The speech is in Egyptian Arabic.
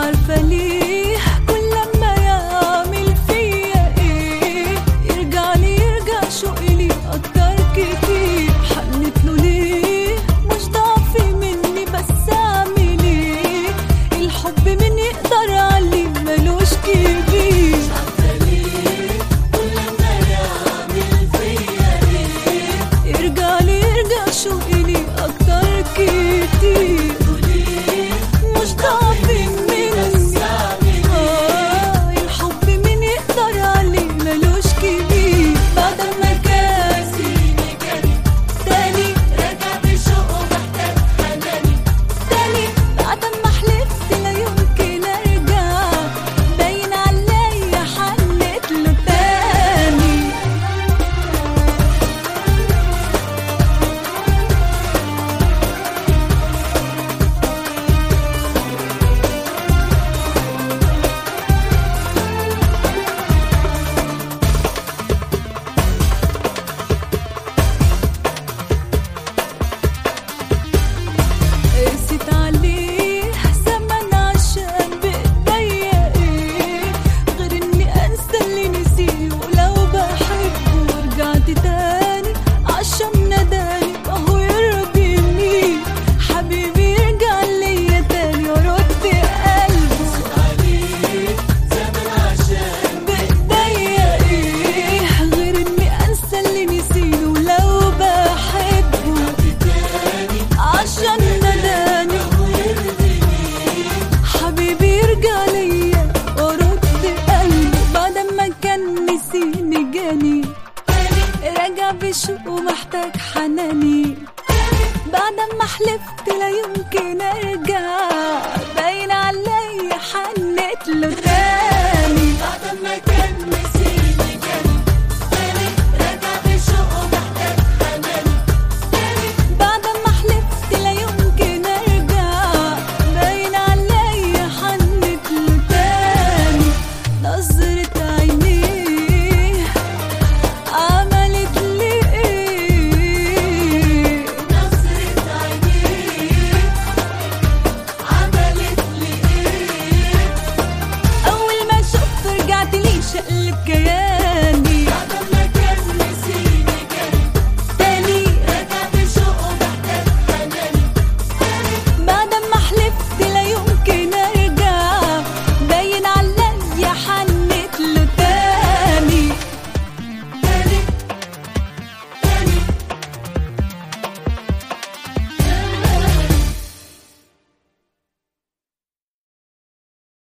عارفة ليه كل لما يعمل فيا ايه يرجع لي يرجع شوقي لي اكتر كتير حنت له ليه مش ضعفي مني بس اعمل ايه الحب من يقدر عليه ملوش كبير يرجع لي يرجع شوقي لي اكتر كتير مش ضعفي مني آه الحب من يقدر عليه ملوش كبير بعد ما كان تاني رجع بشوقه محتاج حناني تاني بعد ما حلفت لا يمكن ارجع باين عليا حنت له تاني قست عليه زمن عشان بإيديا ايه غير اني انسى اللي نسيه ولو بحبه ورجعت تاني عشان نداني اهو يرضيني حبيبي يرجع ليا تاني ورد قلبه بإيديا ايه غير اني انسى اللي نسيه ولو بحبه عشان نداني حبيبي يرجع ليا ورد قلبي بعد ما كان نسيني جاني رجع بشوق ومحتاج حناني بعد ما حلفت لا يمكن